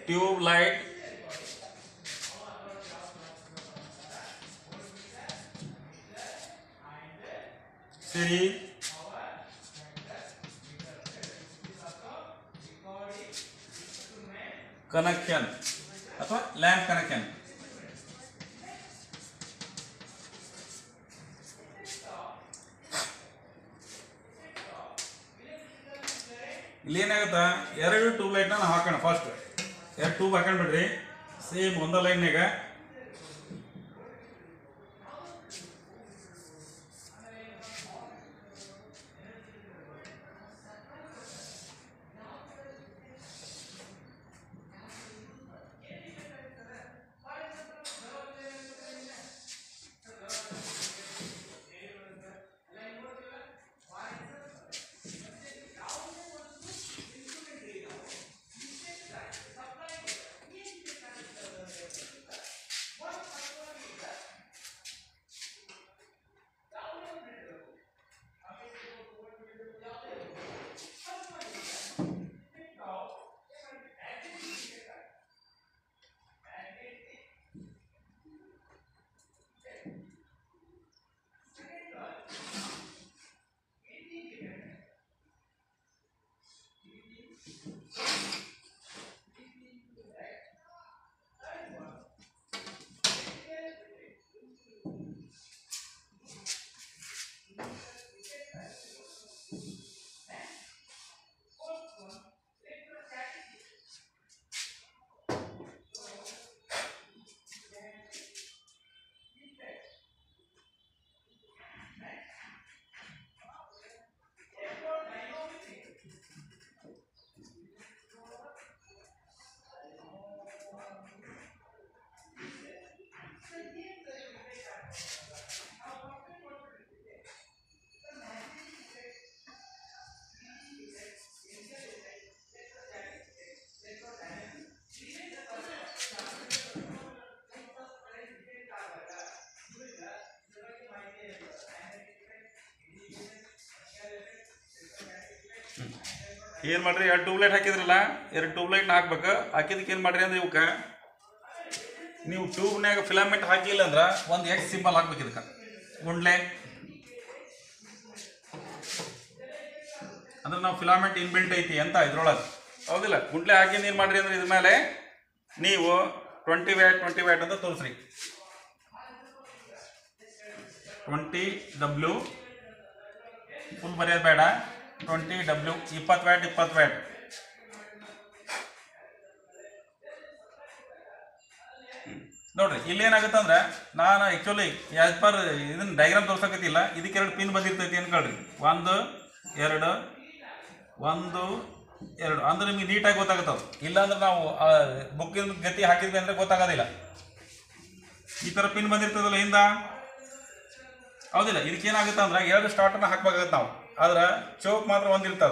tube light ಸರಿ connection ಅಥವಾ lamp connection ಇಲ್ಲಿ ಏನಾಗುತ್ತಾ ಎರಡು ಟ್ಯೂಬ್ ಲೈಟ್ನ ನಾವು ಹಾಕೋಣ ಫಸ್ಟ್ ಎರಡು ಟ್ಯೂಬ್ ಹಾಕೊಂಡ್ಬಿಡ್ರಿ ಸೇಮ್ ಒಂದ ಲೈನ್ಯಾಗ ಏನು ಮಾಡ್ರಿ ಎರಡು ಟ್ಯೂಬ್ಲೈಟ್ ಹಾಕಿದ್ರಲ್ಲ ಎರಡು ಟ್ಯೂಬ್ಲೈಟ್ನ ಹಾಕ್ಬೇಕು ಹಾಕಿದಕ್ಕೆ ಏನು ಮಾಡ್ರಿ ಅಂದ್ರೆ ಇವಕ್ಕೆ ನೀವು ಟ್ಯೂಬ್ನ್ಯಾಗ ಫಿಲಾಮೆಂಟ್ ಹಾಕಿಲ್ಲ ಅಂದ್ರೆ ಒಂದು ಎಕ್ಸ್ ಸಿಂಬಲ್ ಹಾಕ್ಬೇಕು ಇದಕ್ಕೆ ಗುಂಡ್ಲೆ ಅಂದ್ರೆ ನಾವು ಫಿಲಾಮೆಂಟ್ ಇನ್ಬಿಲ್ಟ್ ಐತಿ ಅಂತ ಇದ್ರೊಳಗೆ ಹೌದಿಲ್ಲ ಗುಂಡ್ಲೆ ಹಾಕಿಂದ ಏನು ಮಾಡ್ರಿ ಅಂದ್ರೆ ಇದ್ರ ಮೇಲೆ ನೀವು ಟ್ವೆಂಟಿ ವ್ಯಾಟ್ ಟ್ವೆಂಟಿ ವ್ಯಾಟ್ ಅಂತ ತೋರಿಸ್ರಿ ಟ್ವೆಂಟಿ ಡಬ್ಲ್ಯೂ ಫುಲ್ ಬರೆಯೋದು ಬೇಡ ಟ್ವೆಂಟಿ ಡಬ್ಲ್ಯೂ ಇಪ್ಪತ್ತು ವ್ಯಾಟ್ ಇಪ್ಪತ್ತು ವ್ಯಾಟ್ ನೋಡ್ರಿ ಇಲ್ಲಿ ಏನಾಗುತ್ತೆ ಅಂದ್ರೆ ನಾನು ಆ್ಯಕ್ಚುಲಿ ಆಸ್ ಪರ್ ಇದನ್ನ ಡೈಗ್ರಾಮ್ ತೋರ್ಸಕತ್ತಿಲ್ಲ ಇದಕ್ಕೆ ಎರಡು ಪಿನ್ ಬಂದಿರ್ತೈತಿ ಅನ್ಕೊಳ್ರಿ ಒಂದು ಎರಡು ಒಂದು ಎರಡು ಅಂದ್ರೆ ನಿಮಗೆ ನೀಟಾಗಿ ಗೊತ್ತಾಗುತ್ತವೆ ಇಲ್ಲಾಂದ್ರೆ ನಾವು ಬುಕ್ಕಿನ ಗತಿ ಹಾಕಿದ್ವಿ ಅಂದ್ರೆ ಗೊತ್ತಾಗೋದಿಲ್ಲ ಈ ಥರ ಪಿನ್ ಬಂದಿರ್ತದಲ್ಲ ಹಿಂದ ಹೌದಿಲ್ಲ ಇದಕ್ಕೆ ಏನಾಗುತ್ತೆ ಅಂದ್ರೆ ಎರಡು ಸ್ಟಾರ್ಟರ್ನ ಹಾಕ್ಬೇಕಾಗತ್ತೆ ನಾವು ಆದ್ರೆ ಚೌಕ್ ಮಾತ್ರ ಒಂದಿರ್ತದ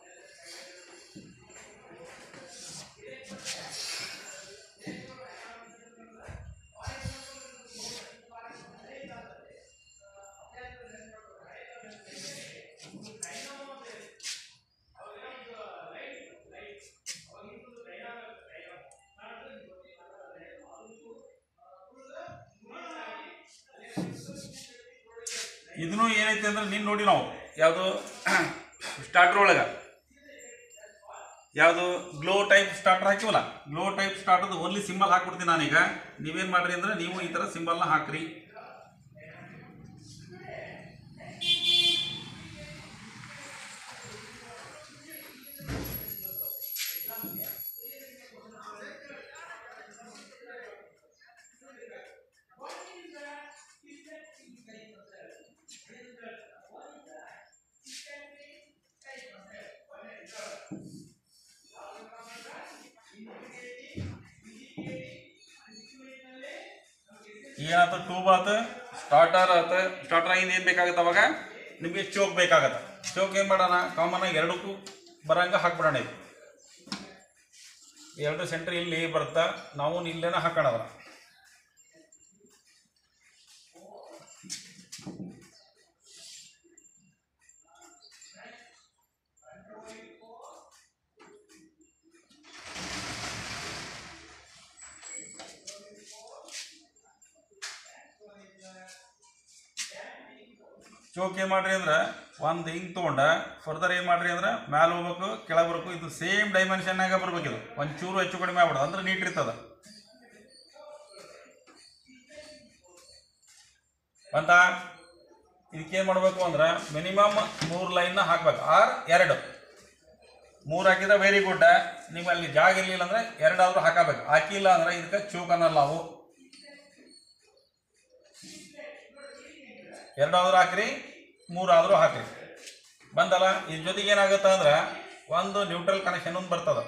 ಇದನ್ನು ಏನೈತೆ ಅಂದ್ರೆ ನೀನು ನೋಡಿ ನಾವು ಯಾವುದು ಸ್ಟಾರ್ಟರ್ ಒಳಗೆ ಯಾವುದು ಗ್ಲೋ ಟೈಪ್ ಸ್ಟಾರ್ಟರ್ ಹಾಕಿವಲ್ಲ ಗ್ಲೋ ಟೈಪ್ ಸ್ಟಾರ್ಟರ್ದು ಓನ್ಲಿ ಸಿಂಬಲ್ ಹಾಕ್ಬಿಡ್ತೀನಿ ನಾನೀಗ ನೀವೇನು ಮಾಡ್ರಿ ಅಂದ್ರೆ ನೀವು ಈ ಥರ ಸಿಂಬಲ್ನ ಹಾಕ್ರಿ ಏನಾಯ್ತು ಟ್ಯೂಬ್ ಆತು ಸ್ಟಾರ್ಟರ್ ಆತು ಸ್ಟಾರ್ಟರ್ ಆಗಿಂದ ಏನು ಬೇಕಾಗುತ್ತೆ ಅವಾಗ ನಿಮಗೆ ಚೋಕ್ ಬೇಕಾಗತ್ತೆ ಚೋಕ್ ಏನು ಮಾಡೋಣ ಕಾಮನ್ ಆಗಿ ಎರಡಕ್ಕೂ ಬರಂಗ ಹಾಕ್ಬಿಡೋಣ ಇದು ಎರಡು ಸೆಂಟರ್ ಇಲ್ಲಿ ಬರುತ್ತಾ ನಾವು ಇಲ್ಲೇನ ಹಾಕೋಣ ಅದನ್ನ ಚೋಕ್ ಏನು ಮಾಡ್ರಿ ಅಂದ್ರೆ ಒಂದು ಹಿಂಗೆ ತೊಗೊಂಡ ಫರ್ದರ್ ಏನು ಮಾಡ್ರಿ ಅಂದ್ರೆ ಮ್ಯಾಲೆ ಹೋಗ್ಬೇಕು ಕೆಳಗೆ ಬರ್ಬೇಕು ಇದು ಸೇಮ್ ಡೈಮೆನ್ಷನ್ನಾಗ ಬರ್ಬೇಕು ಇದು ಒಂದು ಚೂರು ಹೆಚ್ಚು ಕಡಿಮೆ ಆಗ್ಬಿಡೋದು ಅಂದ್ರೆ ನೀಟ್ ಇರ್ತದ ಬಂತ ಇದಕ್ಕೇನು ಮಾಡಬೇಕು ಅಂದ್ರೆ ಮಿನಿಮಮ್ ಮೂರು ಲೈನ್ನ ಹಾಕ್ಬೇಕು ಆರ್ ಎರಡು ಮೂರು ಹಾಕಿದ್ರೆ ವೆರಿ ಗುಡ್ ನಿಮ್ಮಲ್ಲಿ ಜಾಗ ಇರಲಿಲ್ಲ ಅಂದ್ರೆ ಎರಡಾದ್ರೂ ಹಾಕಬೇಕು ಹಾಕಿಲ್ಲ ಅಂದ್ರೆ ಇದಕ್ಕೆ ಚೂಕ್ ಅನ್ನಲ್ಲ ನಾವು ಎರಡಾದ್ರೂ ಹಾಕ್ರಿ ಮೂರಾದ್ರೂ ಹಾಕ್ರಿ ಬಂದಲ್ಲ ಇದ್ರ ಜೊತೆಗೆ ಏನಾಗುತ್ತೆ ಅಂದ್ರೆ ಒಂದು ನ್ಯೂಟ್ರಲ್ ಕನೆಕ್ಷನ್ ಒಂದು ಬರ್ತದ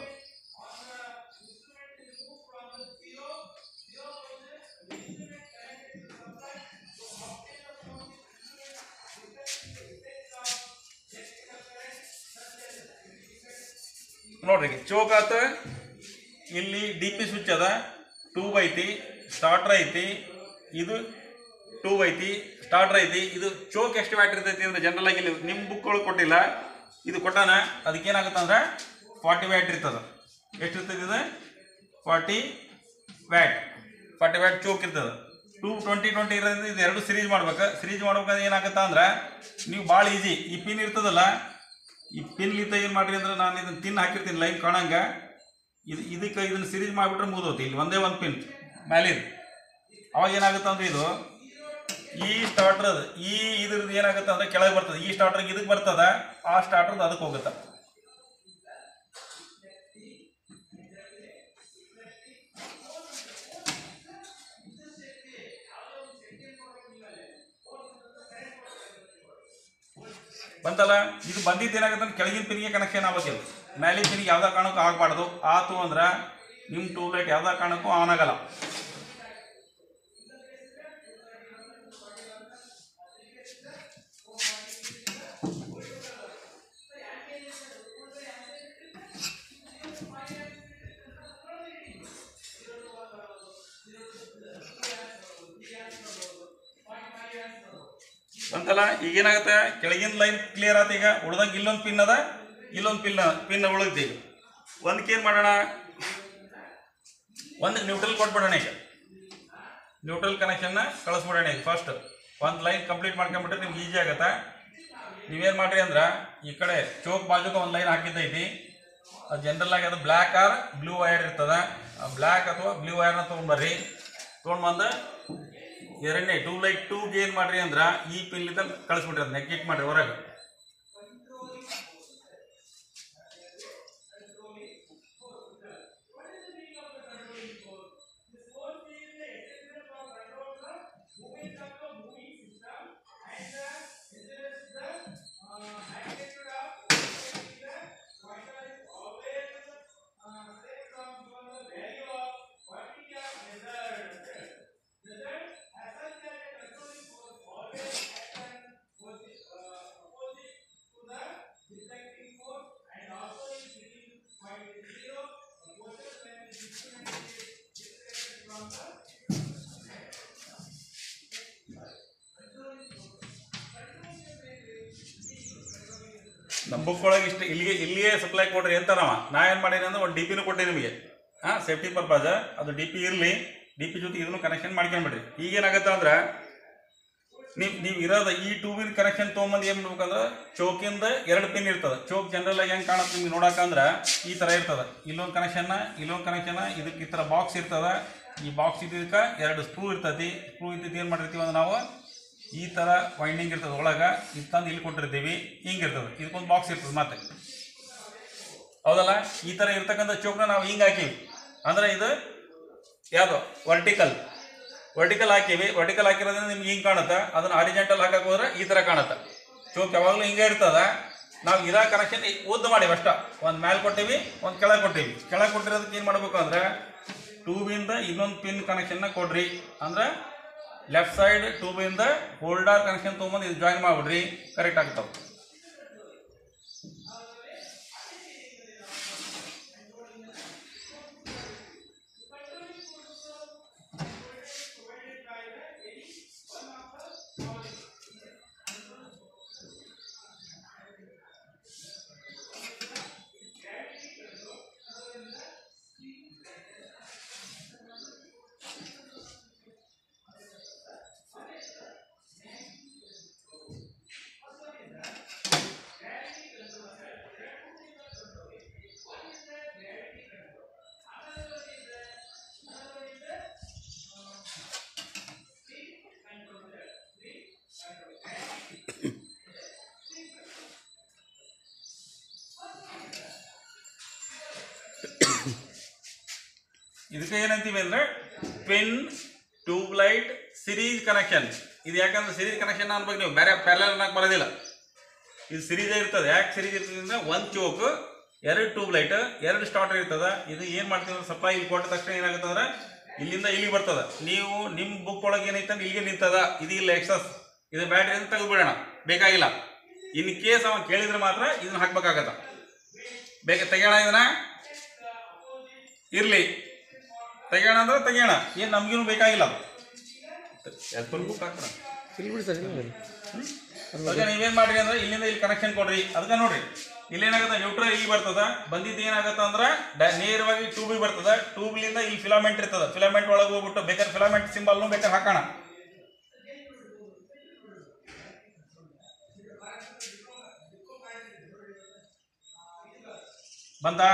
ನೋಡ್ರಿ ಚೋಕ್ ಆತ ಇಲ್ಲಿ ಡಿ ಪಿ ಸ್ವಿಚ್ ಅದ ಟ್ಯೂಬ್ ಐತಿ ಸ್ಟಾರ್ಟರ್ ಐತಿ ಇದು ಟ್ಯೂಬ್ ಐತಿ ಸ್ಟಾರ್ಟರ್ ಐತಿ ಇದು ಚೋಕ್ ಎಷ್ಟು ವ್ಯಾಟ್ ಇರ್ತೈತಿ ಅಂದ್ರೆ ಜನರಲ್ ಆಗಿ ಇಲ್ಲಿ ನಿಮ್ಮ ಬುಕ್ಗಳು ಕೊಟ್ಟಿಲ್ಲ ಇದು ಕೊಟ್ಟಾನ ಅದಕ್ಕೆ ಏನಾಗುತ್ತೆ ಅಂದ್ರೆ ಫಾರ್ಟಿ ವ್ಯಾಟ್ ಇರ್ತದ ಎಷ್ಟು ಇರ್ತೈತಿ ಇದು forty watt forty watt choke ಇರ್ತದ ಟೂ ಟ್ವೆಂಟಿ ಟ್ವೆಂಟಿ ಇರೋದ್ರಿಂದ ಇದು ಎರಡು ಸಿರೀಸ್ ಮಾಡ್ಬೇಕು ಸಿರೀಸ್ ಮಾಡ್ಬೇಕಾದ್ರೆ ಏನಾಗುತ್ತೆ ಅಂದ್ರೆ ನೀವು ಭಾಳ ಈಸಿ ಈ ಪಿನ್ ಇರ್ತದಲ್ಲ ಈ ಪಿನ್ ಲಿಂತ ಏನು ಮಾಡ್ರಿ ಅಂದ್ರೆ ನಾನು ಇದನ್ನ ಪಿನ್ ಹಾಕಿರ್ತೀನಿ ಲೈನ್ ಕಾಣಂಗ ಇದು ಇದಕ್ಕೆ ಇದನ್ನ ಸಿರೀಸ್ ಮಾಡಿಬಿಟ್ರೆ ಮುಗಿದೋತಿ ಇಲ್ಲಿ ಒಂದೇ ಒಂದು ಪಿನ್ ಮ್ಯಾಲಿದ್ ಅವಾಗ ಏನಾಗುತ್ತೆ ಅಂದ್ರೆ ಇದು ಈ ಸ್ಟಾರ್ಟರ್ ಈ ಇದ್ರದ್ದು ಏನಾಗುತ್ತೆ ಅಂದ್ರೆ ಕೆಳಗೆ ಬರ್ತದೆ ಈ ಸ್ಟಾರ್ಟರ್ ಇದಕ್ಕೆ ಬರ್ತದ ಆ ಸ್ಟಾರ್ಟರ್ ಅದಕ್ಕೆ ಹೋಗುತ್ತೆ ಬಂತಲ್ಲ ಇದು ಬಂದಿದ್ದು ಏನಾಗುತ್ತೆ ಅಂದ್ರೆ ಕೆಳಗಿನ ಪಿನ್ಗೆ ಕನೆಕ್ಷನ್ ಆಗ್ಬೇಕಿಲ್ಲ ಮ್ಯಾಲಿನ ಪಿನ್ಗೆ ಯಾವ್ದೇ ಕಾರಣಕ್ಕೂ ಆಗಬಾರ್ದು ಆತು ಅಂದ್ರೆ ನಿಮ್ಮ ಟ್ಯೂಬ್ಲೈಟ್ ಯಾವ್ದೇ ಕಾರಣಕ್ಕೂ ಆನ್ ಆಗಲ್ಲ ಬಂತಲ್ಲ ಈಗ ಏನಾಗುತ್ತೆ ಕೆಳಗಿನ ಲೈನ್ ಕ್ಲಿಯರ್ ಆತ ಈಗ ಉಳ್ದಂಗೆ ಇಲ್ಲೊಂದು ಪಿನ್ ಅದ ಇಲ್ಲೊಂದು ಪಿನ್ ಪಿನ್ ಉಳಿದ್ದೆ ಈಗ ಒಂದಕ್ಕೆ ಏನು ಮಾಡೋಣ ಒಂದು ನ್ಯೂಟ್ರಲ್ ಕೊಟ್ಬಿಡೋಣ ಈಗ ನ್ಯೂಟ್ರಲ್ ಕನೆಕ್ಷನ್ನ ಕಳಿಸ್ಬಿಡೋಣ ಈಗ ಫಸ್ಟ್ ಒಂದು ಲೈನ್ ಕಂಪ್ಲೀಟ್ ಮಾಡ್ಕೊಂಬಿಟ್ರೆ ನಿಮ್ಗೆ ಈಸಿ ಆಗತ್ತೆ ನೀವೇನು ಮಾಡ್ರಿ ಅಂದ್ರೆ ಈ ಕಡೆ ಚೋಕ್ ಬಾಜುಗೆ ಒಂದು ಲೈನ್ ಹಾಕಿದ್ದೈತಿ ಅದು ಜನರಲ್ ಆಗಿ ಅದು ಬ್ಲ್ಯಾಕ್ ಆರ್ ಬ್ಲೂ ವೈರ್ ಇರ್ತದ ಬ್ಲ್ಯಾಕ್ ಅಥವಾ ಬ್ಲೂ ವೈರ್ನ ತೊಗೊಂಡ್ಬರ್ರಿ ತೊಗೊಂಡ್ಬಂದು ಎರಡನೇ ಟೂ ಲೈಟ್ ಟೂಗೆ ಏನು ಮಾಡ್ರಿ ಅಂದ್ರೆ ಈ ಪಿನ್ಲಿಂದ ಕಳಿಸ್ಬಿಟ್ರಿ ಅದು ನೆಗೆಟ್ ಮಾಡ್ರಿ ಹೊರಗೆ ನಮ್ಮ ಬುಕ್ ಒಳಗೆ ಇಷ್ಟು ಇಲ್ಲಿಗೆ ಇಲ್ಲಿಯೇ ಸಪ್ಲೈ ಕೊಡ್ರಿ ಅಂತ ನಾವ ನಾ ಏನು ಮಾಡೀನಿ ಅಂದ್ರೆ ಒಂದು ಡಿ ಪಿನೂ ಕೊಟ್ಟೆ ನಿಮಗೆ ಹಾಂ ಸೇಫ್ಟಿ ಪರ್ಪಸ್ ಅದು ಡಿ ಪಿ ಇರಲಿ ಡಿ ಪಿ ಜೊತೆ ಇದನ್ನು ಕನೆಕ್ಷನ್ ಮಾಡ್ಕೊಂಡ್ಬಿಡ್ರಿ ಈಗೇನಾಗತ್ತೆ ಅಂದ್ರೆ ನೀವು ನೀವು ಇರೋದು ಈ ಟ್ಯೂಬಿನ ಕನೆಕ್ಷನ್ ತೊಗೊಂಬಂದು ಏನು ಮಾಡ್ಬೇಕಂದ್ರೆ ಚೌಕಿಂದ ಎರಡು ಪಿನ್ ಇರ್ತದೆ ಚೌಕ್ ಜನರಲ್ ಆಗಿ ಹೆಂಗೆ ಕಾಣುತ್ತೆ ನಿಮ್ಗೆ ನೋಡಕ್ಕಂದ್ರೆ ಈ ಥರ ಇರ್ತದೆ ಇಲ್ಲೊಂದು ಕನೆಕ್ಷನ್ನ ಇಲ್ಲೊಂದು ಕನೆಕ್ಷನ್ನ ಇದಕ್ಕೆ ಈ ಥರ ಬಾಕ್ಸ್ ಇರ್ತದೆ ಈ ಬಾಕ್ಸ್ ಇದಕ್ಕೆ ಎರಡು ಸ್ಕ್ರೂ ಇರ್ತೈತಿ ಸ್ಕ್ರೂ ಇದ್ದಿದ್ದು ಏನು ಮಾಡಿರ್ತೀವಿ ಅಂದ್ರೆ ನಾವು ಈ ಥರ ವೈಂಡಿಂಗ್ ಇರ್ತದೆ ಒಳಗೆ ಇದು ತಂದು ಇಲ್ಲಿ ಕೊಟ್ಟಿರ್ತೀವಿ ಹಿಂಗೆ ಇರ್ತದೆ ಇದಕ್ಕೊಂದು ಬಾಕ್ಸ್ ಇರ್ತದೆ ಮತ್ತೆ ಹೌದಲ್ಲ ಈ ಥರ ಇರ್ತಕ್ಕಂಥ ಚೌಕ್ನ ನಾವು ಹಿಂಗೆ ಹಾಕೀವಿ ಅಂದ್ರೆ ಇದು ಯಾವುದು ವರ್ಟಿಕಲ್ ವರ್ಟಿಕಲ್ ಹಾಕಿವಿ ವರ್ಟಿಕಲ್ ಹಾಕಿರೋದ್ರಿಂದ ನಿಮ್ಗೆ ಹಿಂಗೆ ಕಾಣುತ್ತೆ ಅದನ್ನ ಹಾರಿಜೆಂಟಲ್ ಹಾಕಕ್ಕೆ ಹೋದ್ರೆ ಈ ಥರ ಕಾಣುತ್ತೆ ಚೌಕ್ ಯಾವಾಗಲೂ ಹಿಂಗೆ ಇರ್ತದ ನಾವು ಇರೋ ಕನೆಕ್ಷನ್ ಉದ್ದ ಮಾಡಿವಿ ಅಷ್ಟ ಒಂದು ಮ್ಯಾಲೆ ಕೊಟ್ಟಿವಿ ಒಂದು ಕೆಳಗೆ ಕೊಟ್ಟಿವಿ ಕೆಳಗೆ ಕೊಟ್ಟಿರೋದಕ್ಕೆ ಏನು ಮಾಡ್ಬೇಕು ಅಂದ್ರೆ ಟ್ಯೂಬಿಂದ ಇನ್ನೊಂದು ಪಿನ್ ಕನೆಕ್ಷನ್ನ ಕೊಡ್ರಿ ಅಂದ್ರೆ ಲೆಫ್ಟ್ ಸೈಡ್ ಟ್ಯೂಬಿಂದ ಹೋಲ್ಡರ್ ಕನೆಕ್ಷನ್ ತೊಗೊಂಬಂದು ಇದು ಜಾಯಿನ್ ಮಾಡ್ಬಿಡ್ರಿ ಕರೆಕ್ಟ್ ಆಗ್ತಾವೆ ಇದಕ್ಕೆ ಏನಂತೀವಿ ಅಂದ್ರೆ pin tube light series connection ಇದು ಯಾಕಂದ್ರೆ ಸಿರೀಸ್ ಕನೆಕ್ಷನ್ ಅನ್ಬೇಕು ನೀವು ಬೇರೆ ಪ್ಯಾರಲ್ ಅನ್ನಕ್ಕೆ ಬರೋದಿಲ್ಲ ಇದು ಸಿರೀಸ್ ಇರ್ತದೆ ಯಾಕೆ ಸಿರೀಸ್ ಇರ್ತದೆ ಅಂದ್ರೆ ಒಂದು ಚೋಕ್ ಎರಡು ಟ್ಯೂಬ್ ಲೈಟ್ ಎರಡು ಸ್ಟಾರ್ಟರ್ ಇರ್ತದ ಇದು ಏನು ಮಾಡ್ತೀವಿ ಅಂದ್ರೆ ಸಪ್ಲೈ ಇಲ್ಲಿ ಕೊಟ್ಟ ತಕ್ಷಣ ಏನಾಗುತ್ತೆ ಅಂದ್ರೆ ಇಲ್ಲಿಂದ ಇಲ್ಲಿಗೆ ಬರ್ತದ ನೀವು ನಿಮ್ಮ ಬುಕ್ ಒಳಗೆ ಏನೈತೆ ಅಂದ್ರೆ ಇಲ್ಲಿಗೆ ನಿಂತದ ಇದು ಇಲ್ಲ ಎಕ್ಸಸ್ ಇದು ಬ್ಯಾಟ್ರಿ ಅಂತ ತೆಗೆದುಬಿಡೋಣ ಬೇಕಾಗಿಲ್ಲ ಇನ್ ಕೇಸ್ ಅವ ಕೇಳಿದ್ರೆ ಮಾತ್ರ ಇದನ್ನ ಹಾಕ್ಬೇಕಾಗತ್ತ ಬೇಕ ತೆಗೋಣ ಇದನ್ನ ಇರ್ಲಿ ತೆಗೋಣ ಅಂದ್ರೆ ತೆಗೋಣ ಏನು ನಮ್ಗೇನು ಬೇಕಾಗಿಲ್ಲ ಅದು ಬುಕ್ ಹಾಕೋಣ ಇಲ್ಲಿ ಬಿಡಿ ಸರ್ ಇಲ್ಲ ಅದಕ್ಕೆ ನೀವೇನ್ ಮಾಡ್ರಿ ಅಂದ್ರೆ ಇಲ್ಲಿಂದ ಇಲ್ಲಿ ಕನೆಕ್ಷನ್ ಕೊಡ್ರಿ ಅದಕ್ಕೆ ನೋಡ್ರಿ ಇಲ್ಲಿ ಏನಾಗುತ್ತೆ ನ್ಯೂಟ್ರಲ್ ಇಲ್ಲಿ ಬರ್ತದ ಬಂದಿದ್ದು ಏನಾಗುತ್ತೆ ಅಂದ್ರೆ ಡ- ನೇರವಾಗಿ ಟ್ಯೂಬಿಗೆ ಬರ್ತದ ಟ್ಯೂಬ್ಲಿಂದ ಇಲ್ಲಿ ಫಿಲಾಮೆಂಟ್ ಇರ್ತದ ಫಿಲಾಮೆಂಟ್ ಒಳಗೆ ಹೋಗ್ಬಿಟ್ಟು ಬೇಕಾದ್ರೆ ಫಿಲಾಮೆಂಟ್ ಸಿಂಬಲ್ನು ಬೇಕಾದ್ರೆ ಹಾಕೋಣ ಬಂತ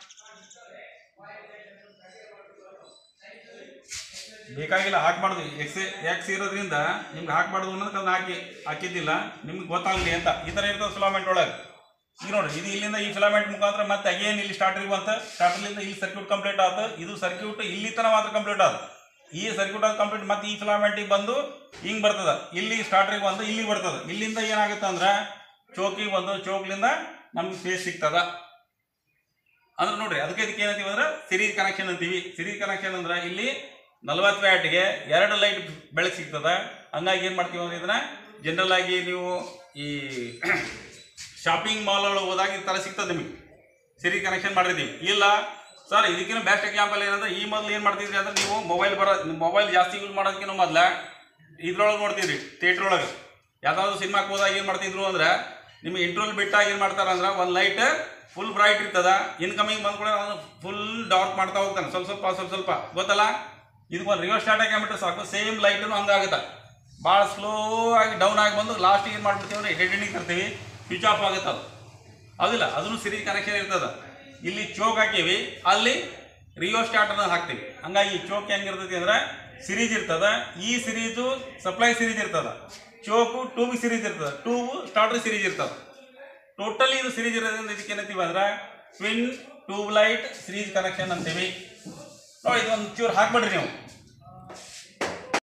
ಬೇಕಾಗಿಲ್ಲ ಹಾಕ್ಬಾರ್ದು ಎಕ್ಸ್ ಎಕ್ಸ್ ಇರೋದ್ರಿಂದ ನಿಮ್ಗೆ ಹಾಕ್ಬಾರ್ದು ಅನ್ನೋದಕ್ಕೆ ಅದನ್ನ ಹಾಕಿ ಹಾಕಿದ್ದಿಲ್ಲ ನಿಮ್ಗೆ ಗೊತ್ತಾಗಲಿ ಅಂತ ಈ ಥರ ಇರ್ತದೆ ಫಿಲಾಮೆಂಟ್ ಒಳಗೆ ಈಗ ನೋಡ್ರಿ ಇದು ಇಲ್ಲಿಂದ ಈ ಫಿಲಾಮೆಂಟ್ ಮುಖಾಂತರ ಮತ್ತೆ ಅಗೇನ್ ಇಲ್ಲಿ ಸ್ಟಾರ್ಟರ್ ಬಂತ ಸ್ಟಾರ್ಟರ್ಲಿಂದ ಇಲ್ಲಿ ಸರ್ಕ್ಯೂಟ್ ಕಂಪ್ಲೀಟ್ ಆಯ್ತು ಇದು ಸರ್ಕ್ಯೂಟ್ ಇಲ್ಲಿ ತನಕ ಮಾತ್ರ ಕಂಪ್ಲೀಟ್ ಆದ ಈ ಸರ್ಕ್ಯೂಟ್ ಆದ ಕಂಪ್ಲೀಟ್ ಮತ್ತೆ ಈ ಫಿಲಾಮೆಂಟಿಗೆ ಬಂದು ಹಿಂಗೆ ಬರ್ತದ ಇಲ್ಲಿ ಸ್ಟಾರ್ಟರ್ಗೆ ಬಂದು ಇಲ್ಲಿಗೆ ಬರ್ತದ ಇಲ್ಲಿಂದ ಏನಾಗುತ್ತೆ ಅಂದ್ರೆ ಚೌಕಿಗೆ ಬಂದು ಚೌಕ್ಲಿಂದ ನಮ್ಗೆ ಫೇಸ್ ಸಿಗ್ತದ ಅಂದ್ರೆ ನೋಡ್ರಿ ಅದಕ್ಕೆ ಇದಕ್ಕೆ ಏನಂತೀವಿ ಅಂದ್ರೆ ಸಿರೀಸ್ ಕನೆಕ್ಷನ್ ಅಂತೀವಿ ಸಿರೀಸ್ ಕನೆಕ್ಷನ್ ಅಂದ್ರೆ ಇಲ್ಲಿ ನಲವತ್ತು ವ್ಯಾಟ್ಗೆ ಎರಡು ಲೈಟ್ ಬೆಳಕು ಸಿಗ್ತದ ಹಂಗಾಗಿ ಏನು ಮಾಡ್ತೀವಿ ಅಂದ್ರೆ ಇದನ್ನ ಜನರಲ್ ಆಗಿ ನೀವು ಈ ಶಾಪಿಂಗ್ ಮಾಲ್ಗಳು ಹೋದಾಗ ಈ ಥರ ಸಿಗ್ತದೆ ನಿಮಗೆ ಸಿರೀಸ್ ಕನೆಕ್ಷನ್ ಮಾಡಿರ್ತೀವಿ ಇಲ್ಲ ಸರ್ ಇದಕ್ಕಿಂತ ಬೆಸ್ಟ್ ಎಕ್ಸಾಂಪಲ್ ಏನಂದ್ರೆ ಈ ಮೊದಲು ಏನು ಮಾಡ್ತಿದ್ರಿ ಅಂದ್ರೆ ನೀವು ಮೊಬೈಲ್ ಬರೋ ಮೊಬೈಲ್ ಜಾಸ್ತಿ ಯೂಸ್ ಮಾಡೋದಕ್ಕಿಂತ ಮೊದಲ ಇದ್ರೊಳಗೆ ನೋಡ್ತಿದ್ರಿ ಥಿಯೇಟ್ರ್ ಒಳಗೆ ಯಾವ್ದಾದ್ರು ಸಿನಿಮಾಕ್ಕೆ ಹೋದಾಗ ಏನು ಮಾಡ್ತಿದ್ರು ಅಂದ್ರೆ ನಿಮಗೆ ಇಂಟ್ರೋಲ್ ಬಿಟ್ಟಾಗ ಏನು ಮಾಡ್ತಾರೆ ಅಂದ್ರೆ ಒಂದು ಲೈಟ್ ಫುಲ್ ಬ್ರೈಟ್ ಇರ್ತದ ಇನ್ಕಮಿಂಗ್ ಬಂದ ಕೂಡ ಫುಲ್ ಡಾರ್ಕ್ ಮಾಡ್ತಾ ಹೋಗ್ತಾನೆ ಸ್ವಲ್ಪ ಸ್ವಲ್ಪ ಸ್ವಲ್ಪ ಸ್ವಲ್ಪ ಗೊತ್ತಲ್ಲ ಇದಕ್ಕೆ ಒಂದು ರಿವರ್ಸ್ ಸ್ಟಾರ್ಟ್ ಹಾಕಿಬಿಟ್ರೆ ಸಾಕು ಸೇಮ್ ಲೈಟು ಹಂಗಾಗುತ್ತೆ ಭಾಳ ಸ್ಲೋ ಆಗಿ ಡೌನ್ ಆಗಿ ಬಂದು ಲಾಸ್ಟಿಗೆ ಏನು ಮಾಡ್ಬಿಡ್ತೀವಿ ಅಂದ್ರೆ ಹೆಡ್ ಎಂಡಿಂಗ್ ತರ್ತೀವಿ ಸ್ವಿಚ್ ಆಫ್ ಆಗುತ್ತೆ ಅದು ಹೌದಿಲ್ಲ ಅದನ್ನು ಸಿರೀಸ್ ಕನೆಕ್ಷನ್ ಇರ್ತದ ಇಲ್ಲಿ ಚೋಕ್ ಹಾಕೀವಿ ಅಲ್ಲಿ ರಿಯೋ ಸ್ಟಾರ್ಟ್ ಅನ್ನೋದು ಹಾಕ್ತೀವಿ ಹಂಗಾಗಿ ಚೋಕ್ ಹೆಂಗಿರ್ತೈತಿ ಅಂದ್ರೆ ಸಿರೀಸ್ ಇರ್ತದ ಈ ಸಿರೀಸು ಸಪ್ಲೈ ಸಿರೀಸ್ ಇರ್ತದ ಚೋಕು ಟ್ಯೂಬ್ ಸಿರೀಸ್ ಇರ್ತದ ಟ್ಯೂಬ್ ಸ್ಟಾರ್ಟರ್ ಸಿರೀಸ್ ಇರ್ತದ ಟೋಟಲಿ ಇದು ಸಿರೀಸ್ ಇರೋದ್ರಿಂದ ಇದಕ್ಕೆ ಏನಂತೀವಿ ಅಂದ್ರೆ twin tube light series connection ಅಂತೀವಿ ನೋಡಿ ಇದು ಒಂದು ಚೂರು ಹಾಕ್ಬಿಡ್ರಿ ನೀವು